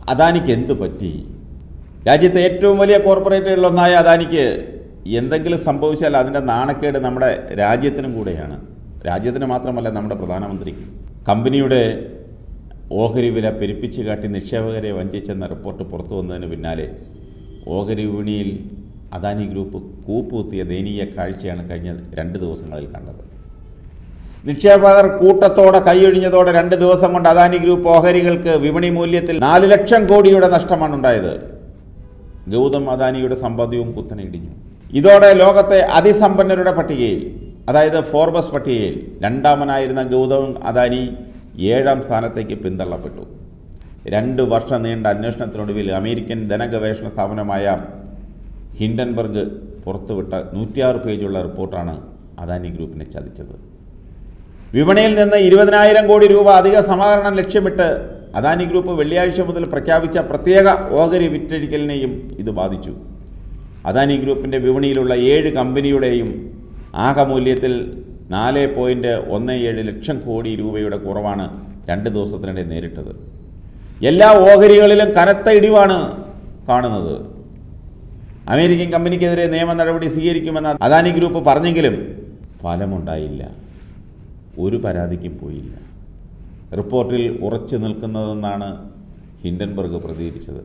അദാനിക്ക് എന്ത് പറ്റി രാജ്യത്തെ ഏറ്റവും വലിയ കോർപ്പറേറ്റുകളിലൊന്നായ അദാനിക്ക് എന്തെങ്കിലും സംഭവിച്ചാൽ അതിൻ്റെ നാണക്കേട് നമ്മുടെ രാജ്യത്തിനും കൂടെയാണ് രാജ്യത്തിന് മാത്രമല്ല നമ്മുടെ പ്രധാനമന്ത്രിക്ക് കമ്പനിയുടെ ഓഹരി വില പെരുപ്പിച്ച് കാട്ടി നിക്ഷേപകരെ വഞ്ചിച്ചെന്ന റിപ്പോർട്ട് പുറത്തു വന്നതിന് പിന്നാലെ ഓഹരി വിപണിയിൽ അദാനി ഗ്രൂപ്പ് കൂപ്പുകുത്തിയ ദയനീയ കാഴ്ചയാണ് കഴിഞ്ഞ രണ്ട് ദിവസങ്ങളിൽ കണ്ടത് നിക്ഷേപകർ കൂട്ടത്തോടെ കൈയൊഴിഞ്ഞതോടെ രണ്ട് ദിവസം കൊണ്ട് അദാനി ഗ്രൂപ്പ് ഓഹരികൾക്ക് വിപണി മൂല്യത്തിൽ നാല് ലക്ഷം കോടിയുടെ നഷ്ടമാണ് ഉണ്ടായത് ഗൗതം അദാനിയുടെ സമ്പാദ്യവും കുത്തനെ ഇടിഞ്ഞു ഇതോടെ ലോകത്തെ അതിസമ്പന്നരുടെ പട്ടികയിൽ അതായത് ഫോർബസ് പട്ടികയിൽ രണ്ടാമനായിരുന്ന ഗൗതം അദാനി ഏഴാം സ്ഥാനത്തേക്ക് പിന്തള്ളപ്പെട്ടു രണ്ട് വർഷം നീണ്ട അന്വേഷണത്തിനൊടുവിൽ അമേരിക്കൻ ധനഗവേഷണ സ്ഥാപനമായ ഹിൻഡൻബർഗ് പുറത്തുവിട്ട നൂറ്റിയാറ് പേജുള്ള റിപ്പോർട്ടാണ് അദാനി ഗ്രൂപ്പിനെ ചതിച്ചത് വിപണിയിൽ നിന്ന് ഇരുപതിനായിരം കോടി രൂപ അധിക സമാഹരണം ലക്ഷ്യമിട്ട് അദാനി ഗ്രൂപ്പ് വെള്ളിയാഴ്ച മുതൽ പ്രഖ്യാപിച്ച പ്രത്യേക ഓഹരി വിറ്റഴിക്കലിനെയും ഇത് ബാധിച്ചു അദാനി ഗ്രൂപ്പിൻ്റെ വിപണിയിലുള്ള ഏഴ് കമ്പനിയുടെയും ആകെ മൂല്യത്തിൽ നാല് പോയിൻറ്റ് ഒന്ന് ഏഴ് ലക്ഷം കോടി രൂപയുടെ കുറവാണ് രണ്ട് ദിവസത്തിനിടെ നേരിട്ടത് എല്ലാ ഓഹരികളിലും കനത്ത ഇടിവാണ് കാണുന്നത് അമേരിക്കൻ കമ്പനിക്കെതിരെ നിയമ നടപടി സ്വീകരിക്കുമെന്ന് അദാനി ഗ്രൂപ്പ് പറഞ്ഞെങ്കിലും ഫലമുണ്ടായില്ല ഒരു പരാതിക്കും പോയില്ല റിപ്പോർട്ടിൽ ഉറച്ചു നിൽക്കുന്നതെന്നാണ് ഹിൻഡൻബർഗ് പ്രതികരിച്ചത്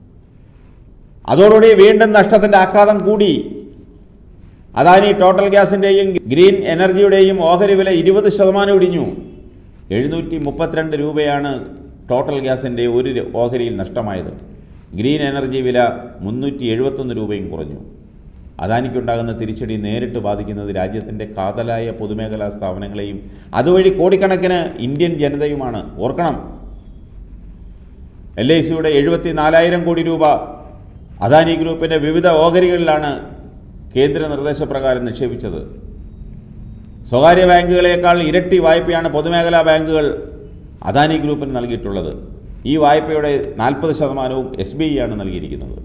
അതോടുകൂടി വീണ്ടും നഷ്ടത്തിൻ്റെ ആഘാതം കൂടി അദാനി ടോട്ടൽ ഗ്യാസിൻ്റെയും ഗ്രീൻ എനർജിയുടെയും ഓഹരി വില ഇരുപത് ശതമാനം ഇടിഞ്ഞു എഴുന്നൂറ്റി മുപ്പത്തിരണ്ട് രൂപയാണ് ടോട്ടൽ ഗ്യാസിൻ്റെ ഒരു ഓഹരിയിൽ നഷ്ടമായത് ഗ്രീൻ എനർജി വില മുന്നൂറ്റി എഴുപത്തൊന്ന് രൂപയും കുറഞ്ഞു അദാനിക്കുണ്ടാകുന്ന തിരിച്ചടി നേരിട്ട് ബാധിക്കുന്നത് രാജ്യത്തിൻ്റെ കാതലായ പൊതുമേഖലാ സ്ഥാപനങ്ങളെയും അതുവഴി കോടിക്കണക്കിന് ഇന്ത്യൻ ജനതയുമാണ് ഓർക്കണം എൽ ഐ സിയുടെ എഴുപത്തി നാലായിരം കോടി രൂപ അദാനി ഗ്രൂപ്പിൻ്റെ വിവിധ ഓഹരികളിലാണ് കേന്ദ്ര നിർദ്ദേശപ്രകാരം നിക്ഷേപിച്ചത് സ്വകാര്യ ബാങ്കുകളേക്കാൾ ഇരട്ടി വായ്പയാണ് പൊതുമേഖലാ ബാങ്കുകൾ അദാനി ഗ്രൂപ്പിന് നൽകിയിട്ടുള്ളത് ഈ വായ്പയുടെ നാൽപ്പത് ശതമാനവും എസ് ബി ഐ ആണ് നൽകിയിരിക്കുന്നത്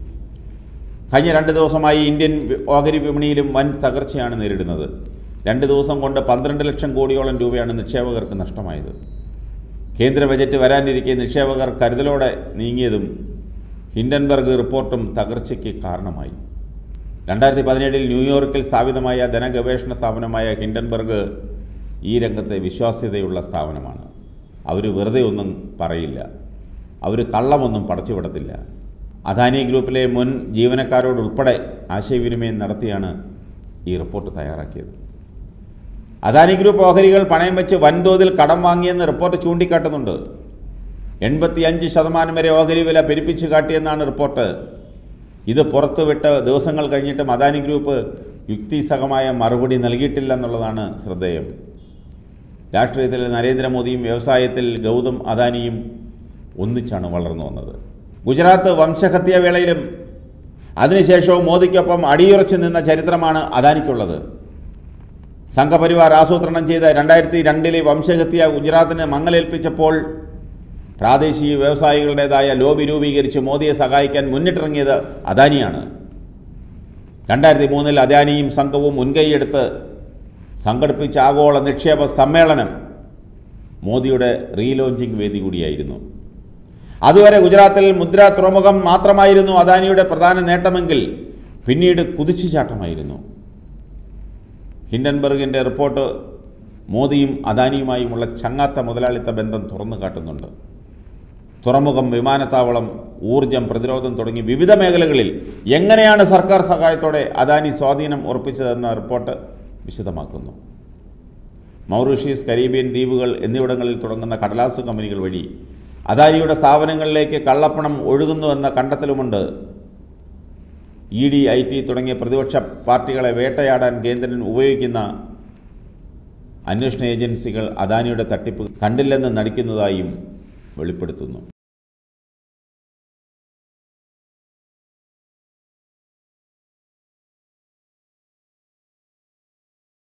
കഴിഞ്ഞ രണ്ട് ദിവസമായി ഇന്ത്യൻ വി- ഓഹരി വിപണിയിലും വൻ തകർച്ചയാണ് നേരിടുന്നത് രണ്ട് ദിവസം കൊണ്ട് പന്ത്രണ്ട് ലക്ഷം കോടിയോളം രൂപയാണ് നിക്ഷേപകർക്ക് നഷ്ടമായത് കേന്ദ്ര ബജറ്റ് വരാനിരിക്കെ നിക്ഷേപകർ കരുതലോടെ നീങ്ങിയതും ഹിൻഡൻബർഗ് റിപ്പോർട്ടും തകർച്ചയ്ക്ക് കാരണമായി രണ്ടായിരത്തി പതിനേഴിൽ ന്യൂയോർക്കിൽ സ്ഥാപിതമായ ധനഗവേഷണ സ്ഥാപനമായ ഹിൻഡൻബർഗ് ഈ രംഗത്തെ വിശ്വാസ്യതയുള്ള സ്ഥാപനമാണ് അവർ വെറുതെ ഒന്നും പറയില്ല അവർ കള്ളമൊന്നും പടച്ചുവിടത്തില്ല അദാനി ഗ്രൂപ്പിലെ മുൻ ജീവനക്കാരോടുൾപ്പെടെ ആശയവിനിമയം നടത്തിയാണ് ഈ റിപ്പോർട്ട് തയ്യാറാക്കിയത് അദാനി ഗ്രൂപ്പ് ഓഹരികൾ പണയം വെച്ച് വൻതോതിൽ കടം വാങ്ങിയെന്ന് റിപ്പോർട്ട് ചൂണ്ടിക്കാട്ടുന്നുണ്ട് എൺപത്തിയഞ്ച് ശതമാനം വരെ ഓഹരി വില പെരുപ്പിച്ച് കാട്ടിയെന്നാണ് റിപ്പോർട്ട് ഇത് പുറത്തുവിട്ട് ദിവസങ്ങൾ കഴിഞ്ഞിട്ടും അദാനി ഗ്രൂപ്പ് യുക്തിസഹമായ മറുപടി നൽകിയിട്ടില്ലെന്നുള്ളതാണ് ശ്രദ്ധേയം രാഷ്ട്രീയത്തിൽ നരേന്ദ്രമോദിയും വ്യവസായത്തിൽ ഗൗതം അദാനിയും ഒന്നിച്ചാണ് വളർന്നു വന്നത് ഗുജറാത്ത് വംശഹത്യ വേളയിലും അതിനുശേഷവും മോദിക്കൊപ്പം അടിയുറച്ചു നിന്ന ചരിത്രമാണ് അദാനിക്കുള്ളത് സംഘപരിവാർ ആസൂത്രണം ചെയ്ത രണ്ടായിരത്തി രണ്ടിലെ വംശഹത്യ ഗുജറാത്തിന് മങ്ങലേൽപ്പിച്ചപ്പോൾ പ്രാദേശിക വ്യവസായികളുടേതായ ലോബി രൂപീകരിച്ച് മോദിയെ സഹായിക്കാൻ മുന്നിട്ടിറങ്ങിയത് അദാനിയാണ് രണ്ടായിരത്തി മൂന്നിൽ അദാനിയും സംഘവും മുൻകൈയെടുത്ത് സംഘടിപ്പിച്ച ആഗോള നിക്ഷേപ സമ്മേളനം മോദിയുടെ റീലോഞ്ചിങ് വേദി കൂടിയായിരുന്നു അതുവരെ ഗുജറാത്തിൽ മുദ്ര തുറമുഖം മാത്രമായിരുന്നു അദാനിയുടെ പ്രധാന നേട്ടമെങ്കിൽ പിന്നീട് കുതിച്ചുചാട്ടമായിരുന്നു ഹിൻഡൻബർഗിൻ്റെ റിപ്പോർട്ട് മോദിയും അദാനിയുമായുമുള്ള ചങ്ങാത്ത മുതലാളിത്ത ബന്ധം തുറന്നു കാട്ടുന്നുണ്ട് തുറമുഖം വിമാനത്താവളം ഊർജം പ്രതിരോധം തുടങ്ങി വിവിധ മേഖലകളിൽ എങ്ങനെയാണ് സർക്കാർ സഹായത്തോടെ അദാനി സ്വാധീനം ഉറപ്പിച്ചതെന്ന റിപ്പോർട്ട് വിശദമാക്കുന്നു മൗറീഷ്യസ് കരീബിയൻ ദ്വീപുകൾ എന്നിവിടങ്ങളിൽ തുടങ്ങുന്ന കടലാസ് കമ്പനികൾ വഴി അദാനിയുടെ സ്ഥാപനങ്ങളിലേക്ക് കള്ളപ്പണം ഒഴുകുന്നുവെന്ന കണ്ടെത്തലുമുണ്ട് ഇ ഡി ഐ ടി തുടങ്ങിയ പ്രതിപക്ഷ പാർട്ടികളെ വേട്ടയാടാൻ കേന്ദ്രൻ ഉപയോഗിക്കുന്ന അന്വേഷണ ഏജൻസികൾ അദാനിയുടെ തട്ടിപ്പ് കണ്ടില്ലെന്ന് നടിക്കുന്നതായും വെളിപ്പെടുത്തുന്നു